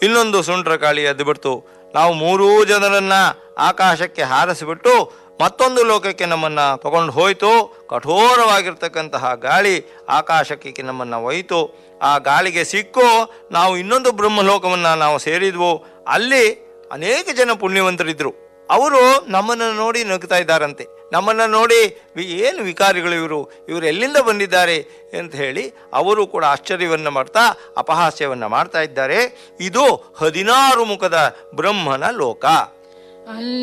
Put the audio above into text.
ಇನ್ನೊಂದು ಸುಂಟ್ರ ಗಾಳಿ ಎದ್ದು ಬಿಡ್ತು ನಾವು ಮೂರೂ ಜನರನ್ನ ಆಕಾಶಕ್ಕೆ ಹಾರಿಸಿಬಿಟ್ಟು ಮತ್ತೊಂದು ಲೋಕಕ್ಕೆ ನಮ್ಮನ್ನ ತಗೊಂಡು ಹೋಯ್ತು ಕಠೋರವಾಗಿರ್ತಕ್ಕಂತಹ ಗಾಳಿ ಆಕಾಶಕ್ಕೆ ನಮ್ಮನ್ನ ಒಯ್ತು ಆ ಗಾಳಿಗೆ ಸಿಕ್ಕು ನಾವು ಇನ್ನೊಂದು ಬ್ರಹ್ಮಲೋಕವನ್ನ ನಾವು ಸೇರಿದ್ವು ಅಲ್ಲಿ ಅನೇಕ ಜನ ಪುಣ್ಯವಂತರಿದ್ರು ಅವರು ನಮ್ಮನ್ನು ನೋಡಿ ನಗ್ತಾ ಇದ್ದಾರಂತೆ ನಮ್ಮನ್ನು ನೋಡಿ ವಿ- ಏನು ವಿಕಾರಿಗಳು ಇವರು ಇವರು ಎಲ್ಲಿಂದ ಬಂದಿದ್ದಾರೆ ಅಂತ ಹೇಳಿ ಅವರು ಕೂಡ ಆಶ್ಚರ್ಯವನ್ನು ಮಾಡ್ತಾ ಅಪಹಾಸ್ಯವನ್ನು ಮಾಡ್ತಾ ಇದ್ದಾರೆ ಇದು ಹದಿನಾರು ಮುಖದ ಬ್ರಹ್ಮನ ಲೋಕ ಅಲ್ಲಿ